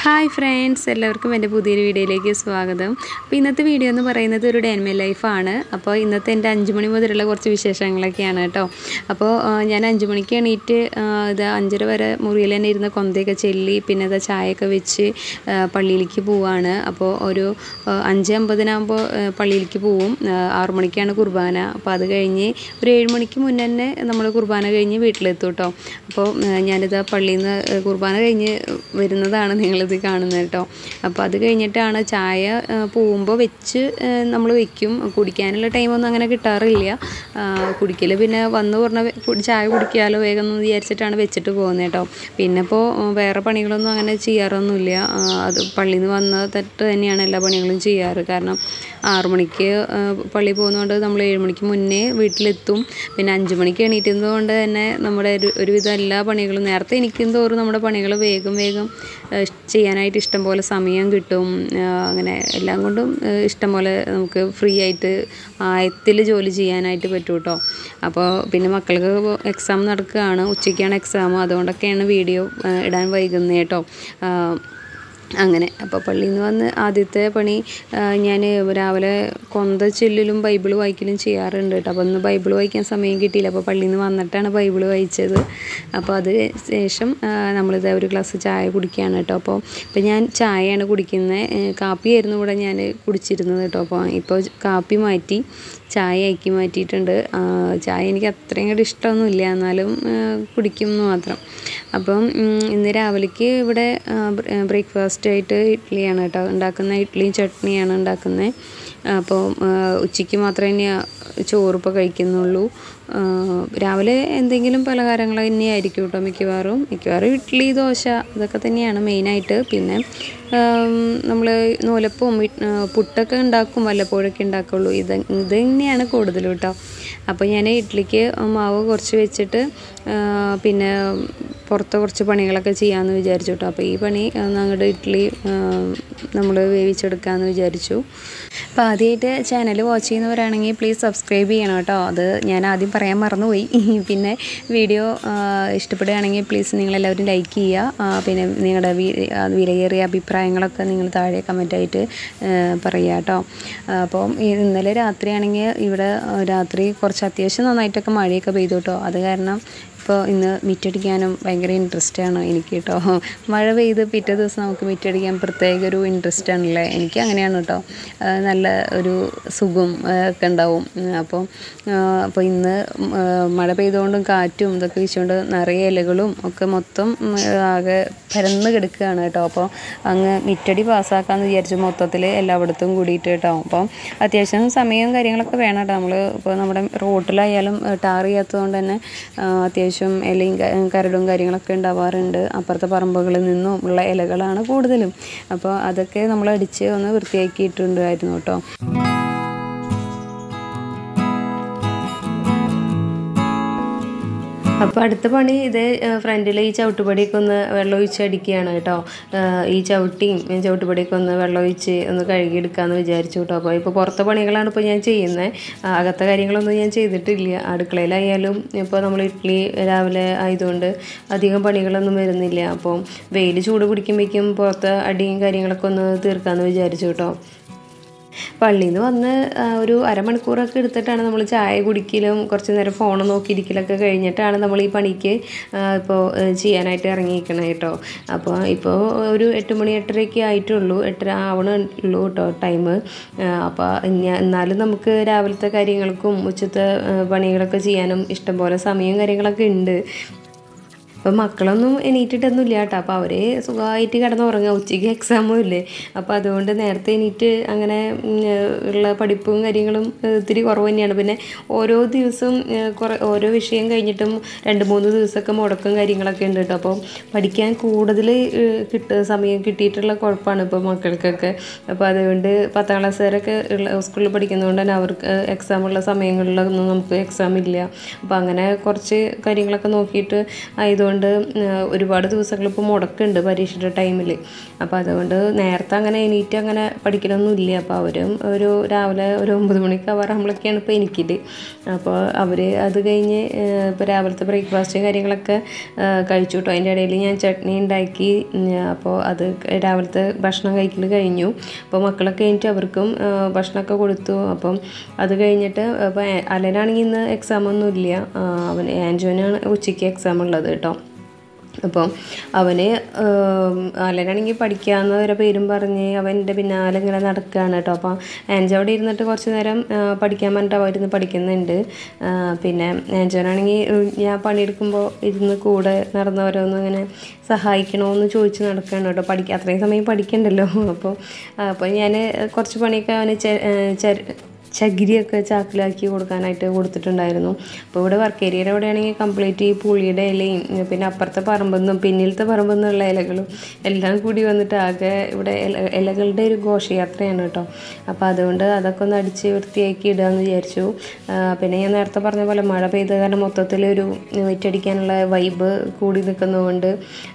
hi friends എല്ലാവർക്കും എൻ്റെ പുതിയൊരു വീഡിയോയിലേക്ക് സ്വാഗതം അപ്പോൾ ഇന്നത്തെ വീഡിയോ എന്ന് പറയുന്നത് ഒരു ഡെൻമേ ലൈഫാണ് അപ്പോൾ ഇന്നത്തെ എൻ്റെ അഞ്ച് മണി മുതലുള്ള കുറച്ച് വിശേഷങ്ങളൊക്കെയാണ് കേട്ടോ അപ്പോൾ ആ, ഞാൻ അഞ്ച് മണിക്ക് എണീറ്റ് ആ, ഇത് അഞ്ചര വരെ മുറിയിൽ തന്നെ ഇരുന്ന് കൊന്തയൊക്കെ ചെല്ലി പിന്നെ ഇത് ചായയൊക്കെ വെച്ച് ആ, പള്ളിയിലേക്ക് പോവാണ് അപ്പോൾ ഒരു ആ, അഞ്ച് അമ്പതിനാകുമ്പോൾ പള്ളിയിലേക്ക് പോവും ആ, ആറു മണിക്കാണ് കുർബാന അപ്പോൾ അത് കഴിഞ്ഞ് ഒരു ഏഴ് മണിക്ക് മുന്നേ തന്നെ നമ്മൾ കുർബാന കഴിഞ്ഞ് വീട്ടിലെത്തും കേട്ടോ അപ്പോൾ ആ, ഞാനിത് പള്ളിയിൽ നിന്ന് കുർബാന കഴിഞ്ഞ് വരുന്നതാണ് നിങ്ങളിത് കാണുന്നത് കേട്ടോ അപ്പോൾ അത് കഴിഞ്ഞിട്ടാണ് ചായ പോകുമ്പോൾ വെച്ച് നമ്മൾ വെക്കും കുടിക്കാനുള്ള ടൈമൊന്നും അങ്ങനെ കിട്ടാറില്ല കുടിക്കൽ പിന്നെ വന്ന് പറഞ്ഞ ചായ കുടിക്കാലോ വേഗം എന്ന് വിചാരിച്ചിട്ടാണ് വെച്ചിട്ട് പോകുന്നത് കേട്ടോ പിന്നെ ഇപ്പോൾ വേറെ പണികളൊന്നും അങ്ങനെ ചെയ്യാറൊന്നുമില്ല ആ, അത് പള്ളിയിൽ നിന്ന് വന്ന തൊട്ട് തന്നെയാണ് എല്ലാ പണികളും ചെയ്യാറ് കാരണം ആറു മണിക്ക് ആ, പള്ളിയിൽ പോകുന്നതുകൊണ്ട് നമ്മൾ ഏഴ് മണിക്ക് മുന്നേ വീട്ടിലെത്തും പിന്നെ അഞ്ച് മണിക്ക് എണീറ്റുന്നത് കൊണ്ട് തന്നെ നമ്മുടെ ഒരു ഒരുവിധം എല്ലാ പണികളും നേരത്തെ എണീക്കും തോറും നമ്മുടെ പണികൾ വേഗം വേഗം ആ, ചെയ്യാനായിട്ട് ഇഷ്ടം പോലെ സമയം കിട്ടും ആ, അങ്ങനെ എല്ലാം കൊണ്ടും ആ, ഇഷ്ടം പോലെ നമുക്ക് ഫ്രീ ആയിട്ട് ആയത്തിൽ ജോലി ചെയ്യാനായിട്ട് പറ്റും കേട്ടോ അപ്പോൾ പിന്നെ മക്കൾക്ക് എക്സാം നടക്കുകയാണ് ഉച്ചയ്ക്കാണ് എക്സാം അതുകൊണ്ടൊക്കെയാണ് വീഡിയോ ആ, ഇടാൻ വൈകുന്നത് കേട്ടോ ആ, അങ്ങനെ അപ്പോൾ പള്ളിയിൽ നിന്ന് വന്ന് ആദ്യത്തെ പണി ഞാൻ രാവിലെ കൊന്ത ചെല്ലിലും ബൈബിൾ വായിക്കലും ചെയ്യാറുണ്ട് കേട്ടോ അപ്പോൾ ഒന്ന് ബൈബിൾ വായിക്കാൻ സമയം കിട്ടിയില്ല അപ്പോൾ പള്ളിയിൽ നിന്ന് വന്നിട്ടാണ് ബൈബിൾ വായിച്ചത് അപ്പോൾ അത് ശേഷം ആ, നമ്മളിത് ഒരു ഗ്ലാസ് ചായ കുടിക്കുകയാണ് കേട്ടോ അപ്പോൾ ഇപ്പോൾ ഞാൻ ചായയാണ് കുടിക്കുന്നത് കാപ്പിയായിരുന്നു ഇവിടെ ഞാൻ കുടിച്ചിരുന്നത് കേട്ടോ അപ്പോൾ ഇപ്പോൾ കാപ്പി മാറ്റി ചായ ആക്കി മാറ്റിയിട്ടുണ്ട് ആ, ചായ എനിക്ക് അത്രയും കൂടി ഇഷ്ടമൊന്നുമില്ല എന്നാലും ആ, കുടിക്കും എന്ന് മാത്രം അപ്പം ഉം, ഇന്ന് രാവിലേക്ക് ഇവിടെ ബ്രേക്ക്ഫാസ്റ്റ് ആയിട്ട് ഇഡ്ഡലിയാണ് കേട്ടോ ഉണ്ടാക്കുന്ന ഇഡ്ഡലിയും ചട്നിയാണ് ഉണ്ടാക്കുന്നത് അപ്പോൾ ഉച്ചയ്ക്ക് മാത്രമേ ഇനി ചോറ് ഇപ്പോൾ കഴിക്കുന്നുള്ളൂ ആ, രാവിലെ എന്തെങ്കിലും പലഹാരങ്ങൾ തന്നെയായിരിക്കും കേട്ടോ മിക്കവാറും മിക്കവാറും ഇഡ്ഡലി ദോശ ഇതൊക്കെ തന്നെയാണ് മെയിനായിട്ട് പിന്നെ നമ്മൾ നൂലപ്പവും ഇ- ആ, പുട്ടൊക്കെ ഉണ്ടാക്കും വല്ലപ്പോഴൊക്കെ ഉണ്ടാക്കുള്ളൂ ഇത് ഇത് തന്നെയാണ് കൂടുതലും കേട്ടോ അപ്പോൾ ഞാൻ ഇഡ്ഡലിക്ക് മാവ് കുറച്ച് വെച്ചിട്ട് ആ, പിന്നെ പുറത്ത് കുറച്ച് പണികളൊക്കെ ചെയ്യാമെന്ന് വിചാരിച്ചു കേട്ടോ അപ്പോൾ ഈ പണി അങ്ങോട്ട് ഇഡ്ഡലി നമ്മൾ വേവിച്ചെടുക്കാമെന്ന് വിചാരിച്ചു അപ്പോൾ ആദ്യമായിട്ട് ചാനൽ വാച്ച് ചെയ്യുന്നവരാണെങ്കിൽ പ്ലീസ് സബ്സ്ക്രൈബ് ചെയ്യണം കേട്ടോ അത് ഞാൻ ആദ്യം പറയാൻ മറന്നുപോയി പിന്നെ വീഡിയോ ഇഷ്ടപ്പെടുകയാണെങ്കിൽ പ്ലീസ് നിങ്ങളെല്ലാവരും ലൈക്ക് ചെയ്യുക ആ, പിന്നെ നിങ്ങളുടെ വി- ആ, വിലയേറിയ അഭിപ്രായങ്ങളൊക്കെ നിങ്ങൾ താഴെ കമൻറ്റായിട്ട് പറയുക കേട്ടോ അപ്പോൾ ഇന്നലെ രാത്രിയാണെങ്കിൽ ഇവിടെ ആ, രാത്രി കുറച്ച് അത്യാവശ്യം നന്നായിട്ടൊക്കെ മഴയൊക്കെ പെയ്തു കേട്ടോ അത് കാരണം ഇപ്പോൾ ഇന്ന് മിറ്റടിക്കാനും ഭയങ്കര ഇൻട്രസ്റ്റ് ആണ് എനിക്ക് കേട്ടോ മഴ പെയ്ത് പിറ്റേ ദിവസം നമുക്ക് മിറ്റടിക്കാൻ പ്രത്യേക ഒരു ഇൻട്രസ്റ്റ് ആണല്ലേ എനിക്ക് അങ്ങനെയാണ് കേട്ടോ ആ, നല്ല ഒരു സുഖം ആ, ഒക്കെ ഉണ്ടാവും ഉം, അപ്പോൾ ആ, അപ്പോൾ ഇന്ന് ഉം, ആ, മഴ പെയ്തുകൊണ്ടും കാറ്റും ഇതൊക്കെ വീശുകൊണ്ട് നിറയെ ഇലകളും ഒക്കെ മൊത്തം ഉം, ആകെ പരന്ന് കിടക്കുകയാണ് കേട്ടോ അപ്പോൾ അങ്ങ് മിറ്റടി പാസ്സാക്കാമെന്ന് വിചാരിച്ചു മൊത്തത്തിൽ എല്ലായിടത്തും കൂടിയിട്ട് കേട്ടോ അപ്പോൾ അത്യാവശ്യം സമയവും കാര്യങ്ങളൊക്കെ വേണം കേട്ടോ നമ്മൾ ഇപ്പോൾ നമ്മുടെ റോട്ടിലായാലും ടാർ ചെയ്യാത്തതുകൊണ്ട് തന്നെ ആ, അത്യാവശ്യം ഇലയും ക- കരടും കാര്യങ്ങളൊക്കെ ഉണ്ടാവാറുണ്ട് അപ്പുറത്തെ പറമ്പുകളിൽ നിന്നും ഉള്ള ഇലകളാണ് കൂടുതലും അപ്പോൾ അതൊക്കെ നമ്മൾ അടിച്ച് ഒന്ന് വൃത്തിയാക്കിയിട്ടുണ്ടായിരുന്നു കേട്ടോ അപ്പോൾ അടുത്ത പണി ഇത് ഫ്രണ്ടിൽ ഈ ചവിട്ടുപടിയൊക്കെ ഒന്ന് വെള്ളം ഒഴിച്ച് അടിക്കുകയാണ് കേട്ടോ ആ, ഈ ചവിട്ടിയും ഈ ചവിട്ടുപടിയൊക്കെ ഒന്ന് വെള്ളം ഒഴിച്ച് ഒന്ന് കഴുകിയെടുക്കാമെന്ന് വിചാരിച്ചു കേട്ടോ അപ്പോൾ ഇപ്പോൾ പുറത്തെ പണികളാണ് ഇപ്പോൾ ഞാൻ ചെയ്യുന്നത് അകത്തെ കാര്യങ്ങളൊന്നും ഞാൻ ചെയ്തിട്ടില്ല അടുക്കളയിലായാലും ഇപ്പോൾ നമ്മൾ ഇഡ്ഡലി രാവിലെ ആയതുകൊണ്ട് അധികം പണികളൊന്നും വരുന്നില്ല അപ്പോൾ വെയിൽ ചൂട് പിടിക്കുമ്പോഴേക്കും പുറത്തെ അടിയും കാര്യങ്ങളൊക്കെ ഒന്ന് തീർക്കാമെന്ന് വിചാരിച്ചു കേട്ടോ പള്ളിയിൽ നിന്ന് വന്ന് ആ, ഒരു അരമണിക്കൂറൊക്കെ എടുത്തിട്ടാണ് നമ്മൾ ചായ കുടിക്കലും കുറച്ച് നേരം ഫോൺ നോക്കിയിരിക്കലൊക്കെ കഴിഞ്ഞിട്ടാണ് നമ്മൾ ഈ പണിക്ക് ആ, ഇപ്പോൾ ആ, ചെയ്യാനായിട്ട് ഇറങ്ങിയിരിക്കണത് കേട്ടോ അപ്പോൾ ഇപ്പോൾ ഒരു എട്ട് മണി എട്ടരയൊക്കെ ആയിട്ടുള്ളൂ എട്ടര ആവണുള്ളൂ കേട്ടോ ടൈം അപ്പോൾ ഞാൻ എന്നാലും നമുക്ക് രാവിലത്തെ കാര്യങ്ങൾക്കും ഉച്ചത്തെ ആ, പണികളൊക്കെ ചെയ്യാനും ഇഷ്ടംപോലെ സമയവും കാര്യങ്ങളൊക്കെ ഉണ്ട് അപ്പം മക്കളൊന്നും എണീറ്റിട്ടൊന്നും ഇല്ല കേട്ടോ അപ്പോൾ അവർ സുഖമായിട്ട് കിടന്നുറങ്ങുക ഉച്ചയ്ക്ക് എക്സാമും ഇല്ലേ അപ്പോൾ അതുകൊണ്ട് നേരത്തെ എണീറ്റ് അങ്ങനെ ഉം, ഉള്ള പഠിപ്പും കാര്യങ്ങളും ഏഹ്, ഇത്തിരി കുറവ് തന്നെയാണ് പിന്നെ ഓരോ ദിവസവും ഏഹ്, കുറേ ഓരോ വിഷയം കഴിഞ്ഞിട്ടും രണ്ട് മൂന്ന് ദിവസമൊക്കെ മുടക്കം കാര്യങ്ങളൊക്കെ ഉണ്ട് കേട്ടോ അപ്പോൾ പഠിക്കാൻ കൂടുതൽ കിട്ട സമയം കിട്ടിയിട്ടുള്ള കുഴപ്പമാണ് ഇപ്പോൾ മക്കൾക്കൊക്കെ അപ്പോൾ അതുകൊണ്ട് പത്താം ക്ലാസ്സുകാരൊക്കെ ഉള്ള സ്കൂളിൽ പഠിക്കുന്നതുകൊണ്ട് തന്നെ അവർക്ക് എക്സാം ഉള്ള സമയങ്ങളിലൊന്നും നമുക്ക് എക്സാം ഇല്ല അപ്പോൾ അങ്ങനെ കുറച്ച് കാര്യങ്ങളൊക്കെ നോക്കിയിട്ട് ആയതുകൊണ്ട് ആയതുകൊണ്ട് ഒരുപാട് ദിവസങ്ങൾ ഇപ്പോൾ മുടക്കുണ്ട് പരീക്ഷയുടെ ടൈമിൽ അപ്പോൾ അതുകൊണ്ട് നേരത്തെ അങ്ങനെ എണീറ്റ് അങ്ങനെ പഠിക്കലൊന്നുമില്ല അപ്പോൾ അവരും ഒരു രാവിലെ ഒരു ഒമ്പത് മണിക്ക് ആവാറാകുമ്പോഴൊക്കെയാണ് ഇപ്പോൾ എനിക്കിത് അപ്പോൾ അവർ അത് കഴിഞ്ഞ് ഇപ്പോൾ രാവിലത്തെ ബ്രേക്ക്ഫാസ്റ്റ് കാര്യങ്ങളൊക്കെ കഴിച്ചു കേട്ടോ അതിൻ്റെ ഇടയിൽ ഞാൻ ചട്നി ഉണ്ടാക്കി അപ്പോൾ അത് രാവിലത്തെ ഭക്ഷണം കഴിക്കൽ കഴിഞ്ഞു അപ്പോൾ മക്കളൊക്കെ കഴിഞ്ഞിട്ട് അവർക്കും ഭക്ഷണമൊക്കെ കൊടുത്തു അപ്പം അത് കഴിഞ്ഞിട്ട് അപ്പോൾ അലനാണെങ്കിൽ ഇന്ന് എക്സാം ഒന്നും ഇല്ല അവൻ ആൻജോനാണ് ഉച്ചയ്ക്ക് എക്സാം ഉള്ളത് കേട്ടോ അപ്പം അവന് അലനാണെങ്കിൽ പഠിക്കാമെന്ന് വരെ പേരും പറഞ്ഞ് അവൻ്റെ പിന്നാലെ ഇങ്ങനെ നടക്കുകയാണ് കേട്ടോ അപ്പോൾ ആൻജോ അവിടെ ഇരുന്നിട്ട് കുറച്ച് നേരം പഠിക്കാൻ പറഞ്ഞിട്ട് അവരിന്ന് പഠിക്കുന്നുണ്ട് പിന്നെ ആൻജോനാണെങ്കിൽ ഞാൻ പണിയെടുക്കുമ്പോൾ ഇരുന്ന് കൂടെ നടന്നവരൊന്നും ഇങ്ങനെ സഹായിക്കണമെന്ന് ചോദിച്ച് നടക്കുകയാണ് കേട്ടോ പഠിക്കുക അത്രയും സമയം പഠിക്കണ്ടല്ലോ അപ്പോൾ അപ്പോൾ ഞാൻ കുറച്ച് പണിയൊക്കെ അവന് ചകിരിയൊക്കെ ചാക്കിലാക്കി കൊടുക്കാനായിട്ട് കൊടുത്തിട്ടുണ്ടായിരുന്നു അപ്പോൾ ഇവിടെ വർക്ക് ഏരിയയുടെ അവിടെയാണെങ്കിൽ കംപ്ലീറ്റ് ഈ പുളിയുടെ ഇലയും പിന്നെ അപ്പുറത്തെ പറമ്പെന്നും പിന്നിലത്തെ പറമ്പെന്നുള്ള ഇലകളും എല്ലാം കൂടി വന്നിട്ട് ആകെ ഇവിടെ ഇല ഇലകളുടെ ഒരു ഘോഷയാത്രയാണ് കേട്ടോ അപ്പോൾ അതുകൊണ്ട് അതൊക്കെ ഒന്ന് അടിച്ച് വൃത്തിയാക്കി ഇടുകയെന്ന് വിചാരിച്ചു പിന്നെ ഞാൻ നേരത്തെ പറഞ്ഞ പോലെ മഴ പെയ്ത കാരണം മൊത്തത്തിലൊരു വെറ്റടിക്കാനുള്ള വൈബ് കൂടി നിൽക്കുന്നതുകൊണ്ട്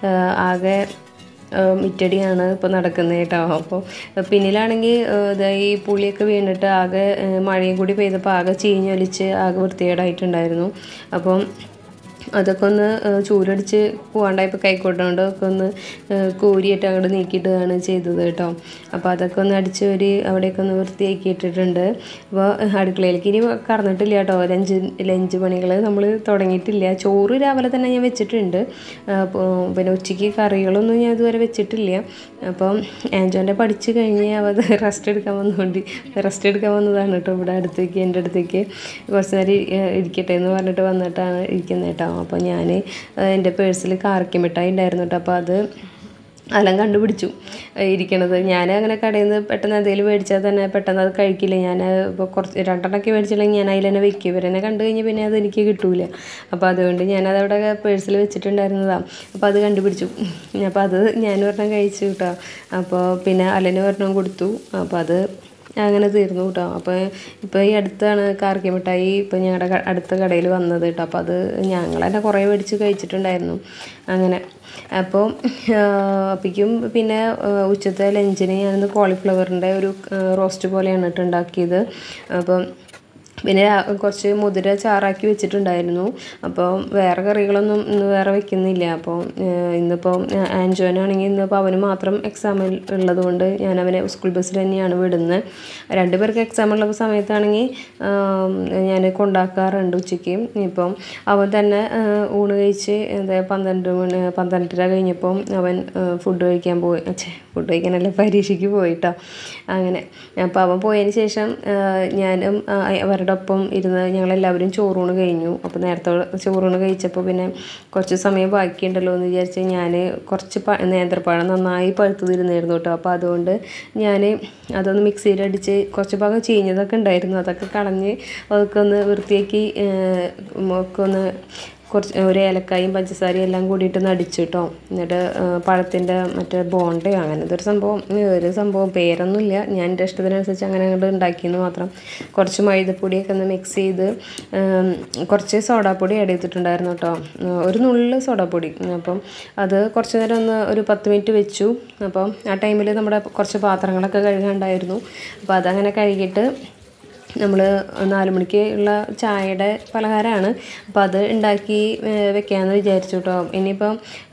ആകെ മിറ്റടിയാണ് ഇപ്പോൾ നടക്കുന്നത് കേട്ടോ അപ്പോൾ പിന്നിലാണെങ്കിൽ ഈ പുളിയൊക്കെ വീണിട്ട് ആകെ മഴയും കൂടി പെയ്തപ്പോൾ ആകെ ചീഞ്ഞൊലിച്ച് ആകെ വൃത്തികേടായിട്ടുണ്ടായിരുന്നു അപ്പം അതൊക്കെ ഒന്ന് ചൂരടിച്ച് പോകാണ്ടായപ്പോൾ കൈക്കോട്ടുകൊണ്ട് ഒക്കെ ഒന്ന് കോരിയിട്ട് അങ്ങോട്ട് നീക്കിയിട്ടാണ് ചെയ്തത് കേട്ടോ അപ്പോൾ അതൊക്കെ ഒന്ന് അടിച്ച് ഒരു അവിടെയൊക്കെ ഒന്ന് വൃത്തിയാക്കി ഇട്ടിട്ടുണ്ട് അപ്പോൾ അടുക്കളയിലേക്ക് ഇനി കറന്നിട്ടില്ല കേട്ടോ ലഞ്ച് ലഞ്ച് പണികൾ നമ്മൾ തുടങ്ങിയിട്ടില്ല ചോറ് രാവിലെ തന്നെ ഞാൻ വെച്ചിട്ടുണ്ട് അപ്പോൾ പിന്നെ ഉച്ചയ്ക്ക് കറികളൊന്നും ഞാൻ ഇതുവരെ വെച്ചിട്ടില്ല അപ്പം ആൻജോൻ്റെ പഠിച്ച് കഴിഞ്ഞ് അവ റെസ്റ്റ് എടുക്കാൻ വന്നുകൊണ്ട് റെസ്റ്റ് എടുക്കാൻ വന്നതാണ് കേട്ടോ ഇവിടെ അടുത്തേക്ക് എൻ്റെ അടുത്തേക്ക് കുറച്ച് നേരം ഇരിക്കട്ടെ എന്ന് പറഞ്ഞിട്ട് വന്നിട്ടാണ് ഇരിക്കുന്നത് കേട്ടോ അപ്പോൾ ഞാൻ എൻ്റെ പേഴ്സിൽ കാർക്കി മിഠായി ഉണ്ടായിരുന്നു കേട്ടോ അപ്പോൾ അത് അലം കണ്ടുപിടിച്ചു ഇരിക്കണത് ഞാൻ അങ്ങനെ കടയിൽ നിന്ന് പെട്ടെന്ന് എന്തെങ്കിലും മേടിച്ചാൽ തന്നെ പെട്ടെന്ന് അത് കഴിക്കില്ല ഞാൻ ഇപ്പോൾ കുറച്ച് രണ്ടെണ്ണമൊക്കെ മേടിച്ചില്ലെങ്കിൽ ഞാൻ അതിൽ തന്നെ വെക്കും ഇവരെന്നെ കണ്ടു കഴിഞ്ഞാൽ പിന്നെ അത് എനിക്ക് കിട്ടൂല അപ്പോൾ അതുകൊണ്ട് ഞാനത് അവിടെ പേഴ്സിൽ വെച്ചിട്ടുണ്ടായിരുന്നതാണ് അപ്പോൾ അത് കണ്ടുപിടിച്ചു അപ്പോൾ അത് ഞാൻ ഒരെണ്ണം കഴിച്ചു കേട്ടോ അപ്പോൾ പിന്നെ അലന് ഒരെണ്ണം കൊടുത്തു അപ്പോൾ അത് അങ്ങനെ തീർന്നു കേട്ടോ അപ്പോൾ ഇപ്പോൾ ഈ അടുത്താണ് കാർക്കി മിഠായി ഇപ്പോൾ ഞങ്ങളുടെ അടുത്ത കടയിൽ വന്നത് കേട്ടോ അപ്പോൾ അത് ഞങ്ങൾ തന്നെ കുറേ മേടിച്ച് കഴിച്ചിട്ടുണ്ടായിരുന്നു അങ്ങനെ അപ്പോൾ അപ്പോഴേക്കും പിന്നെ ഉച്ചത്തെ ലഞ്ചിന് ഞാനിന്ന് കോളിഫ്ലവറിൻ്റെ ഒരു റോസ്റ്റ് പോലെയാണ് കേട്ടോ ഉണ്ടാക്കിയത് അപ്പം പിന്നെ കുറച്ച് മുതിര ചാറാക്കി വെച്ചിട്ടുണ്ടായിരുന്നു അപ്പോൾ വേറെ കറികളൊന്നും ഇന്ന് വേറെ വെക്കുന്നില്ല അപ്പോൾ ഇന്നിപ്പോൾ ആൻജോനാണെങ്കിൽ ഇന്നിപ്പോൾ അവന് മാത്രം എക്സാം ഉള്ളത് കൊണ്ട് ഞാൻ അവനെ സ്കൂൾ ബസ്സിൽ തന്നെയാണ് വിടുന്നത് രണ്ട് പേർക്ക് എക്സാം ഉള്ള സമയത്താണെങ്കിൽ ഞാൻ കൊണ്ടാക്കാറുണ്ട് ഉച്ചയ്ക്ക് ഇപ്പം അവൻ തന്നെ ഊണ് കഴിച്ച് എന്താ പന്ത്രണ്ട് മണി പന്ത്രണ്ടര കഴിഞ്ഞപ്പം അവൻ ഫുഡ് കഴിക്കാൻ പോയി അച്ഛേ ഫുഡ് കഴിക്കാനല്ല പരീക്ഷയ്ക്ക് പോയിട്ടോ അങ്ങനെ അപ്പോൾ അവൻ പോയതിന് ശേഷം ഞാനും അവരുടെ ഒപ്പം ഇരുന്ന് ഞങ്ങളെല്ലാവരും ചോറൂണ് കഴിഞ്ഞു അപ്പോൾ നേരത്തെ ചോറൂണ് കഴിച്ചപ്പോൾ പിന്നെ കുറച്ച് സമയം ബാക്കിയുണ്ടല്ലോ എന്ന് വിചാരിച്ച് ഞാൻ കുറച്ച് പ നേന്ത്രപ്പഴം നന്നായി പഴുത്ത് തിരുന്നായിരുന്നു കേട്ടോ അപ്പോൾ അതുകൊണ്ട് ഞാൻ അതൊന്ന് മിക്സിയിൽ അടിച്ച് കുറച്ച് ഭാഗം ചീഞ്ഞതൊക്കെ ഉണ്ടായിരുന്നു അതൊക്കെ കളഞ്ഞ് അതൊക്കെ ഒന്ന് വൃത്തിയാക്കി ഒക്കെ ഒന്ന് കുറച്ച് ഒരു ഏലക്കായും പഞ്ചസാരയും എല്ലാം കൂടിയിട്ട് നടിച്ചു കേട്ടോ എന്നിട്ട് പഴത്തിൻ്റെ മറ്റേ ബോണ്ടയോ അങ്ങനത്തെ ഒരു സംഭവം ഒരു സംഭവം പേരൊന്നുമില്ല ഞാൻ എൻ്റെ ഇഷ്ടത്തിനനുസരിച്ച് അങ്ങനെ അങ്ങോട്ട് ഉണ്ടാക്കിയെന്ന് മാത്രം കുറച്ച് മൈദപ്പൊടിയൊക്കെ ഒന്ന് മിക്സ് ചെയ്ത് കുറച്ച് സോഡാപ്പൊടി ആഡ് ചെയ്തിട്ടുണ്ടായിരുന്നു കേട്ടോ ഒരു നുള്ള് സോഡാപ്പൊടി അപ്പം അത് കുറച്ച് നേരം ഒന്ന് ഒരു പത്ത് മിനിറ്റ് വെച്ചു അപ്പം ആ ടൈമിൽ നമ്മുടെ കുറച്ച് പാത്രങ്ങളൊക്കെ കഴുകാണ്ടായിരുന്നു അപ്പോൾ അതങ്ങനെ കഴുകിയിട്ട് നമ്മൾ നാല് മണിക്ക് ഉള്ള ചായയുടെ പലഹാരമാണ് അപ്പോൾ അത് ഉണ്ടാക്കി വെക്കാമെന്ന് വിചാരിച്ചു കേട്ടോ ഇനിയിപ്പം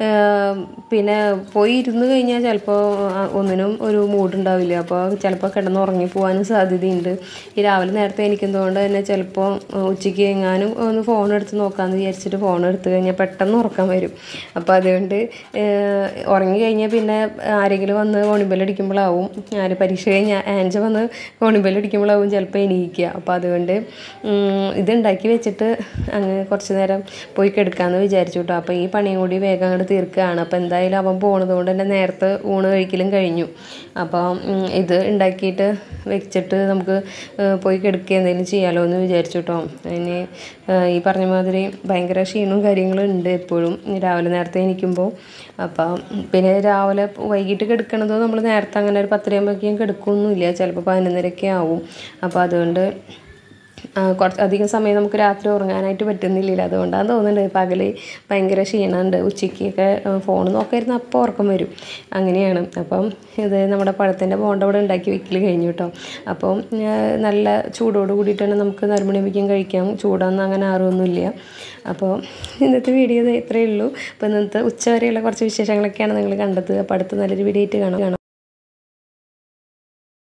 പിന്നെ പോയി ഇരുന്ന് കഴിഞ്ഞാൽ ചിലപ്പോൾ ഒന്നിനും ഒരു മൂഡ് ഉണ്ടാവില്ല അപ്പോൾ ചിലപ്പോൾ കിടന്ന് ഉറങ്ങി പോകാനും സാധ്യതയുണ്ട് ഈ രാവിലെ നേരത്തെ എനിക്കുന്നതുകൊണ്ട് തന്നെ ചിലപ്പോൾ ഉച്ചയ്ക്ക് എങ്ങാനും ഒന്ന് ഫോൺ എടുത്ത് നോക്കാമെന്ന് വിചാരിച്ചിട്ട് ഫോൺ എടുത്തു കഴിഞ്ഞാൽ പെട്ടെന്ന് ഉറക്കം വരും അപ്പോൾ അതുകൊണ്ട് ഉറങ്ങി കഴിഞ്ഞാൽ പിന്നെ ആരെങ്കിലും വന്ന് കോണിബെല്ലടിക്കുമ്പോഴാവും ആര് പരീക്ഷ കഴിഞ്ഞാൽ ആൻജ വന്ന് കോണിബെല്ലടിക്കുമ്പോഴാവും ചിലപ്പോൾ എനിക്ക് ഇരിക്കുക അപ്പോൾ അതുകൊണ്ട് ഇത് ഉണ്ടാക്കി വെച്ചിട്ട് അങ്ങ് കുറച്ച് നേരം പോയി കിടക്കാമെന്ന് വിചാരിച്ചു കേട്ടോ അപ്പോൾ ഈ പണിയും കൂടി വേഗം അങ്ങോട്ട് തീർക്കുകയാണ് അപ്പോൾ എന്തായാലും അവൻ പോണത് കൊണ്ട് തന്നെ നേരത്തെ ഊണ് കഴിക്കലും കഴിഞ്ഞു അപ്പോൾ ഇത് ഉണ്ടാക്കിയിട്ട് വെച്ചിട്ട് നമുക്ക് പോയി കിടക്കുക എന്തെങ്കിലും ചെയ്യാമല്ലോ എന്ന് വിചാരിച്ചു കേട്ടോ അതിന് ഈ പറഞ്ഞ മാതിരി ഭയങ്കര ക്ഷീണവും കാര്യങ്ങളും ഉണ്ട് എപ്പോഴും രാവിലെ നേരത്തെ എണീക്കുമ്പോൾ അപ്പം പിന്നെ രാവിലെ വൈകിട്ട് കിടക്കണത് നമ്മൾ നേരത്തെ അങ്ങനെ ഒരു പത്തരയാകുമ്പോഴേക്കും കിടക്കുകയൊന്നുമില്ല ചിലപ്പോൾ പതിനൊന്നരയൊക്കെ ആവും അപ്പോൾ അതുകൊണ്ട് ആ, കുറച്ച് അധികം സമയം നമുക്ക് രാത്രി ഉറങ്ങാനായിട്ട് പറ്റുന്നില്ല അതുകൊണ്ടാണ് തോന്നുന്നുണ്ട് പകൽ ഭയങ്കര ക്ഷീണമുണ്ട് ഉച്ചയ്ക്കൊക്കെ ഫോൺ നോക്കായിരുന്നു അപ്പോൾ ഉറക്കം വരും അങ്ങനെയാണ് അപ്പം ഇത് നമ്മുടെ പഴത്തിൻ്റെ ബോണ്ട ഇവിടെ ഉണ്ടാക്കി വെക്കൽ കഴിഞ്ഞു കേട്ടോ അപ്പം ആ, നല്ല ചൂടോട് കൂടിയിട്ട് തന്നെ നമുക്ക് നറുമണിയാകുമ്പോഴേക്കും കഴിക്കാം ചൂടൊന്നും അങ്ങനെ ആറുമൊന്നുമില്ല അപ്പോൾ ഇന്നത്തെ വീഡിയോ ഇത് ഇത്രയേ ഉള്ളൂ അപ്പോൾ ഇന്നത്തെ ഉച്ച വരെയുള്ള കുറച്ച് വിശേഷങ്ങളൊക്കെയാണ് നിങ്ങൾ കണ്ടത് അപ്പോൾ അടുത്ത നല്ലൊരു വീഡിയോ ആയിട്ട് കാണാം കാണാം